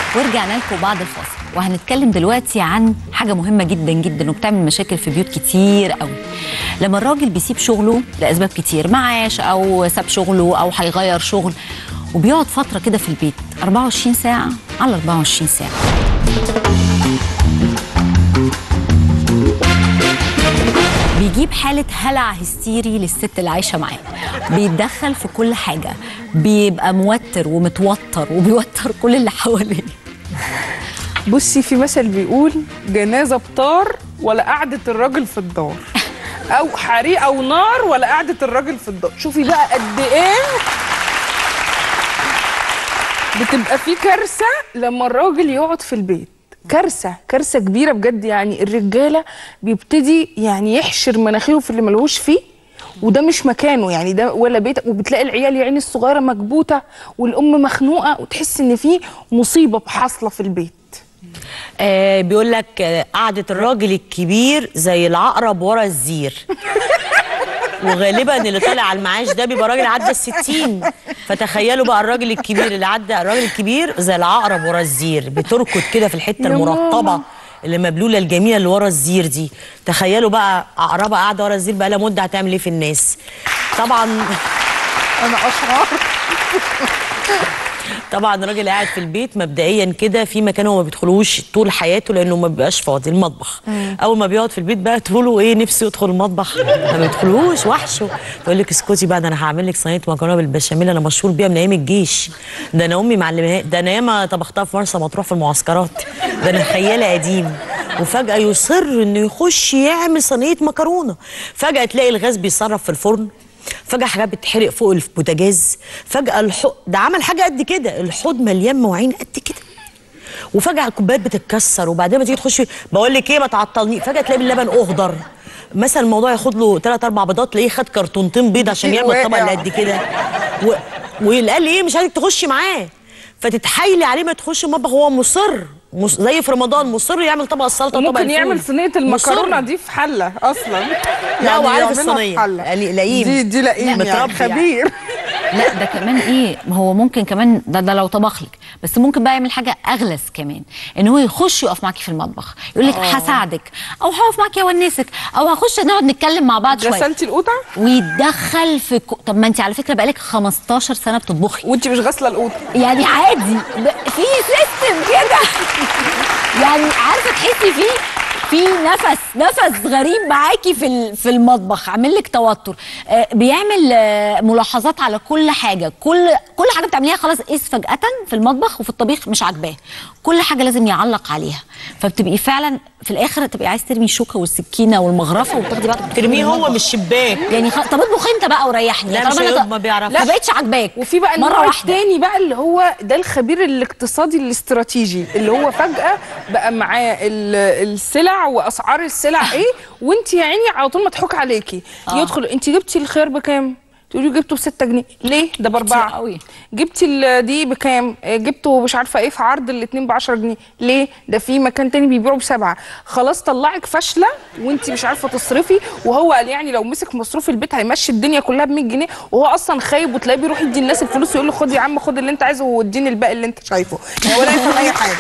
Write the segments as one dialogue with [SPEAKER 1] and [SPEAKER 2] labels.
[SPEAKER 1] ورجعنا لكم بعد الفاصل وهنتكلم دلوقتي عن حاجه مهمه جدا جدا وبتعمل مشاكل في بيوت كتير قوي لما الراجل بيسيب شغله لاسباب كتير معاش او ساب شغله او هيغير شغل وبيقعد فتره كده في البيت 24 ساعه على 24 ساعه بيجيب حالة هلع هستيري للست اللي عايشة معاه بيتدخل في كل حاجة بيبقى موتر ومتوتر وبيوتر كل اللي حواليه
[SPEAKER 2] بصي في مثل بيقول جنازه بطار ولا قعده الراجل في الدار او حريق او نار ولا قعده الراجل في الدار شوفي بقى قد ايه بتبقى في كارثه لما الراجل يقعد في البيت كارثه كارثه كبيره بجد يعني الرجاله بيبتدي يعني يحشر مناخيره في اللي ملهوش فيه وده مش مكانه يعني ده ولا بيت وبتلاقي العيال يا عيني الصغيره مكبوته والام مخنوقه وتحس ان في مصيبه حاصله في البيت
[SPEAKER 3] آه بيقول لك آه، قعدة الراجل الكبير زي العقرب ورا الزير وغالبا اللي طالع على المعاش ده بيبقى راجل عدى الستين فتخيلوا بقى الراجل الكبير اللي عدى الراجل الكبير زي العقرب ورا الزير بتركض كده في الحته
[SPEAKER 2] يا
[SPEAKER 3] المرطبه
[SPEAKER 2] ماما.
[SPEAKER 3] اللي مبلوله الجميله اللي ورا الزير دي تخيلوا بقى عقربه قاعده ورا الزير بقى لها مده هتعمل ايه في الناس طبعا
[SPEAKER 2] انا اشعار
[SPEAKER 3] طبعا الراجل قاعد في البيت مبدئيا كده في مكان هو ما بيدخلوش طول حياته لانه ما بيبقاش فاضي المطبخ اول ما بيقعد في البيت بقى تقول له ايه نفسه يدخل المطبخ ما بيدخلوش وحشه تقول لك اسكتي بقى ده انا هعمل لك صينيه مكرونه بالبشاميل انا مشهور بيها من ايام الجيش ده انا امي معلمها ده انا ياما طبختها في مرسى مطروح في المعسكرات ده انا خياله قديم وفجاه يصر انه يخش يعمل صينيه مكرونه فجاه تلاقي الغاز بيصرف في الفرن فجأة حاجات بتحرق فوق البوتاجاز فجأة الحوض ده عمل حاجة قد كده الحوض مليان مواعين قد كده وفجأة الكوبايات بتتكسر وبعدين ما تيجي تخشي بقول لك ايه ما تعطلني فجأة تلاقي اللبن اخضر مثلا الموضوع ياخد له ثلاث اربع بيضات تلاقيه خد كرتونتين بيض عشان يعمل الطبق اللي قد كده و... وقال لي ايه مش عايزك تخشي معاه فتتحايلي عليه ما تخش المطبخ هو مصر مص... زي في رمضان مصر يعمل طبق السلطه وطبق
[SPEAKER 2] ممكن
[SPEAKER 3] الفول
[SPEAKER 2] يعمل صينيه
[SPEAKER 3] مصر.
[SPEAKER 2] المكرونه دي في حله اصلا
[SPEAKER 3] لا وعارف
[SPEAKER 2] يعملها في
[SPEAKER 3] الصينيه
[SPEAKER 2] حلة.
[SPEAKER 3] يعني لئيم
[SPEAKER 2] دي دي لئيم يعني
[SPEAKER 3] متربي يعني.
[SPEAKER 2] خبير
[SPEAKER 1] لا ده كمان ايه ما هو ممكن كمان ده, ده لو طبخ لك بس ممكن بقى يعمل حاجه اغلس كمان ان هو يخش يقف معاكي في المطبخ يقول لك هساعدك او هقف معاكي اونسك او هخش نقعد نتكلم مع بعض شويه
[SPEAKER 2] غسلتي القوطه
[SPEAKER 1] ويتدخل في ك... طب ما انت على فكره بقالك 15 سنه بتطبخي
[SPEAKER 2] وانت مش غاسله القوطه
[SPEAKER 1] يعني عادي ب- في سيستم كده يعني عارفه تحسي فيه في نفس نفس غريب معاكي في ال- في المطبخ عامل لك توتر آه، بيعمل آه، ملاحظات على كل حاجه كل كل حاجه بتعمليها خلاص قيس فجاه في المطبخ وفي الطبيخ مش عاجباه كل حاجه لازم يعلق عليها فبتبقي فعلا في الاخر تبقي عايز ترمي الشوكه والسكينه والمغرفه وبتاخدي بعضك
[SPEAKER 3] ترميه هو
[SPEAKER 1] المطبخ.
[SPEAKER 3] من الشباك
[SPEAKER 1] يعني خ... طب اطبخ انت بقى وريحني
[SPEAKER 3] لا،
[SPEAKER 1] طالما
[SPEAKER 3] مش
[SPEAKER 1] أنا
[SPEAKER 3] هيطبخ،
[SPEAKER 1] ط-
[SPEAKER 3] ما بيعرفش.
[SPEAKER 1] ما بقتش عاجباك
[SPEAKER 2] وفي بقى
[SPEAKER 1] مره
[SPEAKER 2] النوع
[SPEAKER 1] واحده
[SPEAKER 2] التاني بقى اللي هو ده الخبير الاقتصادي الاستراتيجي اللي هو فجأة بقى معاه ال- السلع واسعار السلع ايه وانت يا عيني على طول مضحوك عليكي
[SPEAKER 1] آه.
[SPEAKER 2] يدخل انت جبتي الخيار بكام؟ تقولي جبته ب 6 جنيه ليه؟ ده باربعه
[SPEAKER 1] قوي.
[SPEAKER 2] جبتي ال- دي بكام؟ آه، جبته مش عارفه ايه في عرض الاثنين ب 10 جنيه ليه؟ ده في مكان تاني بيبيعه بسبعه خلاص طلعك فاشله وانت مش عارفه تصرفي وهو قال يعني لو مسك مصروف البيت هيمشي الدنيا كلها ب 100 جنيه وهو اصلا خايب وتلاقيه بيروح يدي الناس الفلوس ويقول له خد يا عم خد اللي انت عايزه واديني الباقي اللي انت شايفه يعني ولا يفهم اي حاجه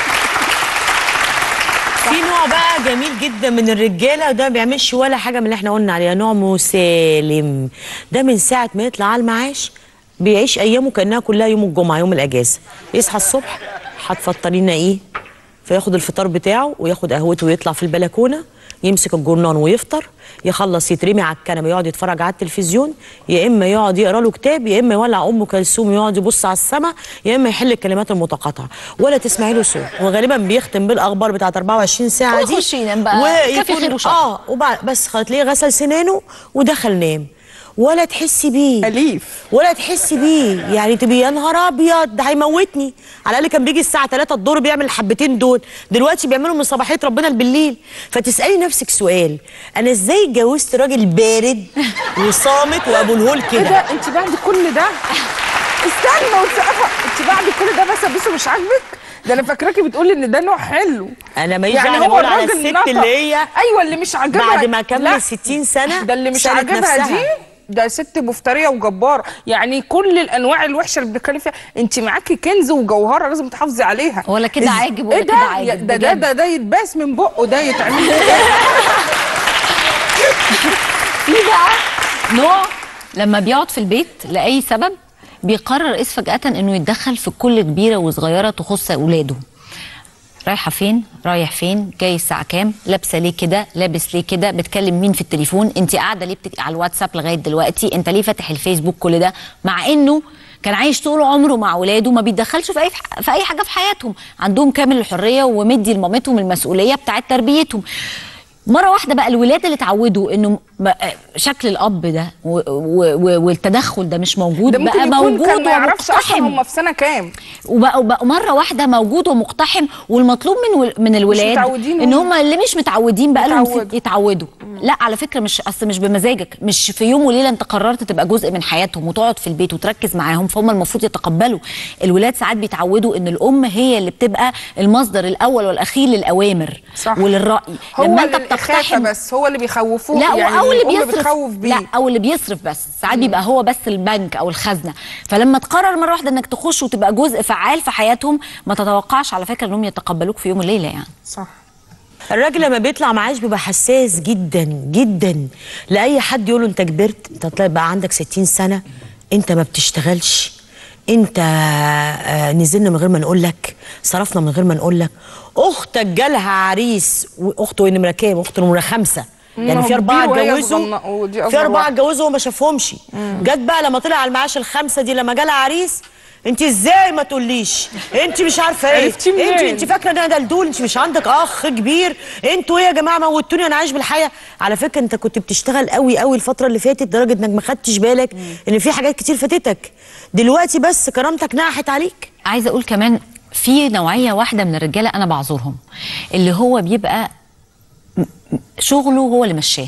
[SPEAKER 3] في نوع بقى جميل جدا من الرجاله وده ما بيعملش ولا حاجه من اللي احنا قلنا عليها نوع مسالم ده من ساعه ما يطلع على المعاش بيعيش ايامه كانها كلها يوم الجمعه يوم الاجازه يصحى الصبح هتفطري لنا ايه فياخد الفطار بتاعه وياخد قهوته ويطلع في البلكونه يمسك الجورنان ويفطر يخلص يترمي على الكنبه يقعد يتفرج على التلفزيون يا اما يقعد يقرا له كتاب يا اما يولع ام كلثوم يقعد يبص على السماء يا اما يحل الكلمات المتقاطعه ولا تسمعي له صوت وغالبا بيختم بالاخبار بتاعت 24 ساعه دي
[SPEAKER 1] ويخش ينام بقى. كافي
[SPEAKER 3] ويكون-
[SPEAKER 1] خير وشر.
[SPEAKER 3] اه وبعد بس خلاص تلاقيه غسل سنانه ودخل نام ولا تحسي بيه
[SPEAKER 2] اليف
[SPEAKER 3] ولا تحسي بيه يعني تبقي يا نهار ابيض ده هيموتني على الاقل كان بيجي الساعه 3 الظهر بيعمل الحبتين دول دلوقتي بيعملوا من صباحيه ربنا بالليل فتسالي نفسك سؤال انا ازاي اتجوزت راجل بارد وصامت وابو الهول
[SPEAKER 2] ايه
[SPEAKER 3] كده
[SPEAKER 2] ده انت بعد كل ده استنى وتسقفها انت بعد كل ده بس بس مش عاجبك ده انا فاكراكي بتقولي ان ده نوع حلو
[SPEAKER 3] انا ماليش
[SPEAKER 2] يعني
[SPEAKER 3] دعوه
[SPEAKER 2] هو
[SPEAKER 3] بقول على
[SPEAKER 2] الراجل
[SPEAKER 3] الست
[SPEAKER 2] نطق.
[SPEAKER 3] اللي هي
[SPEAKER 2] ايوه اللي مش عاجبها
[SPEAKER 3] بعد ما
[SPEAKER 2] لا،
[SPEAKER 3] كملت 60 سنه
[SPEAKER 2] ده اللي مش
[SPEAKER 3] سالت
[SPEAKER 2] عاجبها
[SPEAKER 3] نفسها.
[SPEAKER 2] دي ده ست مفتريه وجباره يعني كل الانواع الوحشه اللي بنتكلم فيها انت معاكي كنز وجوهره لازم تحافظي عليها
[SPEAKER 1] ولا كده
[SPEAKER 2] إز-
[SPEAKER 1] عاجب ولا
[SPEAKER 2] ايه
[SPEAKER 1] كده
[SPEAKER 2] ده
[SPEAKER 1] عاجب،
[SPEAKER 2] يا- ده ده
[SPEAKER 1] بجد.
[SPEAKER 2] ده, ده يتباس من بقه ده يتعمل له إيه؟
[SPEAKER 1] في بقى نوع لما بيقعد في البيت لاي سبب بيقرر رئيس فجاه انه يتدخل في كل كبيره وصغيره تخص اولاده رايحه فين رايح فين جاي الساعه كام لابسه ليه كده لابس ليه كده بتكلم مين في التليفون انت قاعده ليه بتك... على الواتساب لغايه دلوقتي انت ليه فاتح الفيسبوك كل ده مع انه كان عايش طول عمره مع اولاده ما بيتدخلش في اي في اي حاجه في حياتهم عندهم كامل الحريه ومدي لمامتهم المسؤوليه بتاعت تربيتهم مره واحده بقى الولاد اللي اتعودوا انه م- شكل الاب ده و- و- و- والتدخل ده مش موجود
[SPEAKER 2] ده ممكن
[SPEAKER 1] بقى
[SPEAKER 2] يكون
[SPEAKER 1] موجود
[SPEAKER 2] كان ما يعرفش اصلا
[SPEAKER 1] ومقتحم
[SPEAKER 2] هم في سنه كام
[SPEAKER 1] وبقوا بقوا مره واحده موجود ومقتحم والمطلوب من ول- من الولاد
[SPEAKER 2] متعودين
[SPEAKER 1] ان
[SPEAKER 2] هم.
[SPEAKER 1] هم اللي مش متعودين بقى لهم
[SPEAKER 2] يتعودوا.
[SPEAKER 1] ست- يتعودوا لا على فكره مش اصل مش بمزاجك مش في يوم وليله انت قررت تبقى جزء من حياتهم وتقعد في البيت وتركز معاهم فهم المفروض يتقبلوا الولاد ساعات بيتعودوا ان الام هي اللي بتبقى المصدر الاول والاخير للاوامر
[SPEAKER 2] صح.
[SPEAKER 1] وللراي
[SPEAKER 2] هو
[SPEAKER 1] لما انت
[SPEAKER 2] للإخافة
[SPEAKER 1] بتقتحم
[SPEAKER 2] بس هو اللي بيخوفوه
[SPEAKER 1] لا
[SPEAKER 2] يعني
[SPEAKER 1] او اللي
[SPEAKER 2] الأم
[SPEAKER 1] بيصرف
[SPEAKER 2] بتخوف بيه
[SPEAKER 1] لا او اللي بيصرف بس ساعات بيبقى هو بس البنك او الخزنه فلما تقرر مره واحده انك تخش وتبقى جزء فعال في حياتهم ما تتوقعش على فكره انهم يتقبلوك في يوم وليله يعني
[SPEAKER 2] صح
[SPEAKER 3] الراجل لما بيطلع معاش بيبقى حساس جدا جدا لاي حد يقول له انت كبرت انت طلع بقى عندك 60 سنه انت ما بتشتغلش انت آه، نزلنا من غير ما نقول لك صرفنا من غير ما نقول لك اختك جالها عريس واخته نمره كام اخته نمره خمسه يعني
[SPEAKER 2] هو
[SPEAKER 3] في اربعه
[SPEAKER 2] كبير وهي
[SPEAKER 3] اتجوزوا
[SPEAKER 2] صغننة، ودي
[SPEAKER 3] في
[SPEAKER 2] أصغر
[SPEAKER 3] اربعه
[SPEAKER 2] واحدة.
[SPEAKER 3] اتجوزوا وما شافهمش جت بقى لما طلع على المعاش الخمسه دي لما جالها عريس انت ازاي ما تقوليش انت مش عارفه ايه
[SPEAKER 2] عرفتي منين؟
[SPEAKER 3] انت انت فاكره ان انا دلدول انت مش عندك اخ كبير انتوا ايه يا جماعه موتوني انا عايش بالحياه على فكره انت كنت بتشتغل قوي قوي الفتره اللي فاتت لدرجه انك ما خدتش بالك ان في حاجات كتير فاتتك دلوقتي بس كرامتك ناحت عليك
[SPEAKER 1] عايزه اقول كمان في نوعيه واحده من الرجاله انا بعذرهم اللي هو بيبقى م- م- شغله هو اللي مشاه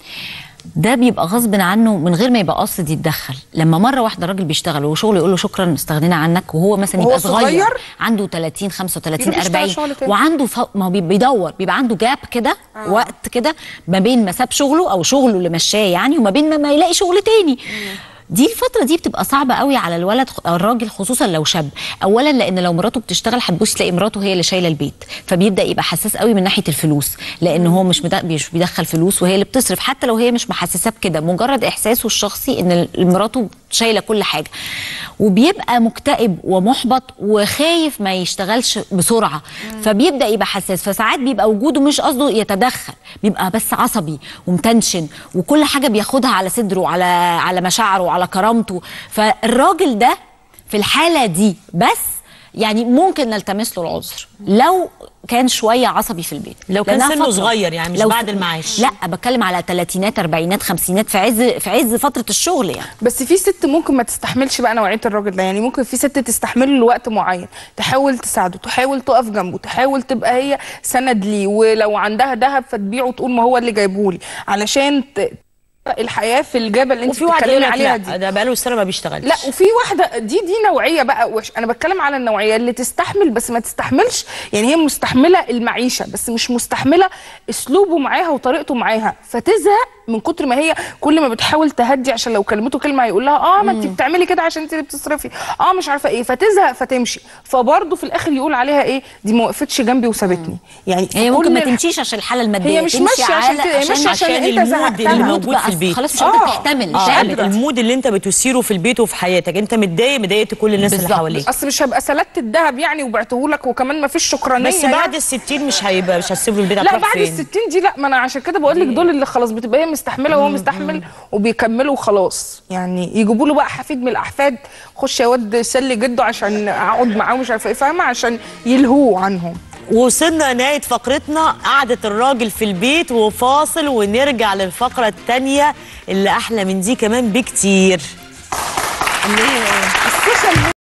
[SPEAKER 1] ده بيبقى غصب عنه من غير ما يبقى قاصد يتدخل لما مره واحده راجل بيشتغل وشغله يقول له شكرا استغنينا عنك وهو مثلا
[SPEAKER 2] وهو
[SPEAKER 1] يبقى صغير,
[SPEAKER 2] صغير؟
[SPEAKER 1] عنده 30 35
[SPEAKER 2] يروح يشتغل
[SPEAKER 1] 40
[SPEAKER 2] شغل تاني.
[SPEAKER 1] وعنده ف... ما هو بي- بيدور بيبقى عنده جاب كده آه. وقت كده ما بين ما ساب شغله او شغله اللي مشاه يعني وما بين ما, ما يلاقي شغل تاني دي الفترة دي بتبقى صعبة قوي على الولد أو الراجل خصوصا لو شاب، أولا لأن لو مراته بتشتغل هتبص تلاقي مراته هي اللي شايلة البيت، فبيبدأ يبقى حساس قوي من ناحية الفلوس، لأن هو مش مد- مش بيدخل فلوس وهي اللي بتصرف حتى لو هي مش محسساه بكده، مجرد إحساسه الشخصي إن مراته شايلة كل حاجة. وبيبقى مكتئب ومحبط وخايف ما يشتغلش بسرعة، فبيبدأ يبقى حساس، فساعات بيبقى وجوده مش قصده يتدخل، بيبقى بس عصبي ومتنشن وكل حاجة بياخدها على صدره على على مشاعره وعلى كرامته، فالراجل ده في الحالة دي بس يعني ممكن نلتمس له العذر لو كان شويه عصبي في البيت
[SPEAKER 3] لو كان
[SPEAKER 1] لأنها
[SPEAKER 3] سنه
[SPEAKER 1] فترة.
[SPEAKER 3] صغير يعني مش
[SPEAKER 1] لو-
[SPEAKER 3] بعد المعاش.
[SPEAKER 1] لا بتكلم على ثلاثينات اربعينات خمسينات في عز في عز فتره الشغل يعني
[SPEAKER 2] بس في ست ممكن ما تستحملش بقى نوعيه الراجل ده يعني ممكن في ست تستحمله لوقت معين تحاول تساعده تحاول تقف جنبه تحاول تبقى هي سند ليه ولو عندها ذهب فتبيعه وتقول ما هو اللي جايبهولي علشان ت... الحياه في الجبل اللي انت
[SPEAKER 3] وفي واحد يقول
[SPEAKER 2] بتتكلمي
[SPEAKER 3] لك
[SPEAKER 2] عليها
[SPEAKER 3] لا
[SPEAKER 2] دي
[SPEAKER 3] ده بقاله سنه ما بيشتغلش
[SPEAKER 2] لا وفي واحده دي دي نوعيه بقى وش انا بتكلم على النوعيه اللي تستحمل بس ما تستحملش يعني هي مستحمله المعيشه بس مش مستحمله اسلوبه معاها وطريقته معاها فتزهق من كتر ما هي كل ما بتحاول تهدي عشان لو كلمته كلمه هيقول لها اه ما انت بتعملي كده عشان انت اللي بتصرفي اه مش عارفه ايه فتزهق فتمشي فبرضه في الاخر يقول عليها ايه دي ما وقفتش جنبي وسابتني يعني
[SPEAKER 1] هي
[SPEAKER 2] في
[SPEAKER 1] ممكن
[SPEAKER 2] كل
[SPEAKER 1] ما
[SPEAKER 2] الح-
[SPEAKER 1] تمشيش عشان الحاله الماديه
[SPEAKER 2] هي مش
[SPEAKER 1] تمشي
[SPEAKER 2] ماشية عشان
[SPEAKER 1] على-
[SPEAKER 2] كده، هي ماشية عشان
[SPEAKER 3] عشان
[SPEAKER 2] انت
[SPEAKER 3] المود
[SPEAKER 2] زهقتها.
[SPEAKER 3] اللي
[SPEAKER 1] المود
[SPEAKER 3] موجود
[SPEAKER 1] بقى
[SPEAKER 3] في البيت
[SPEAKER 1] خلاص مش قادره
[SPEAKER 2] آه.
[SPEAKER 1] تحتمل مش
[SPEAKER 3] اه
[SPEAKER 1] قادره
[SPEAKER 3] المود اللي انت بتثيره في البيت وفي حياتك انت متضايق مضايقت كل الناس اللي
[SPEAKER 1] بالظبط.
[SPEAKER 3] حواليك
[SPEAKER 2] اصل مش هبقى سلكت الذهب يعني وبعته لك وكمان ما فيش شكرانيه
[SPEAKER 3] بس
[SPEAKER 2] يعني.
[SPEAKER 3] بعد الستين مش هيبقى مش هتسيب له البيت
[SPEAKER 2] لا
[SPEAKER 3] هتروح
[SPEAKER 2] بعد
[SPEAKER 3] فين؟
[SPEAKER 2] الستين دي لا ما انا عشان كده بقول لك دول اللي خلاص بتبقى هي مستحمله وهو مستحمل وبيكملوا وخلاص يعني يجيبوا له بقى حفيد من الاحفاد خش يا واد سلي جده عشان اقعد معاه مش عارفه ايه فاهمه عشان يلهوه عنهم
[SPEAKER 3] وصلنا نهاية فقرتنا قعدة الراجل في البيت وفاصل ونرجع للفقرة التانية اللي أحلى من دي كمان بكتير
[SPEAKER 2] السوشيال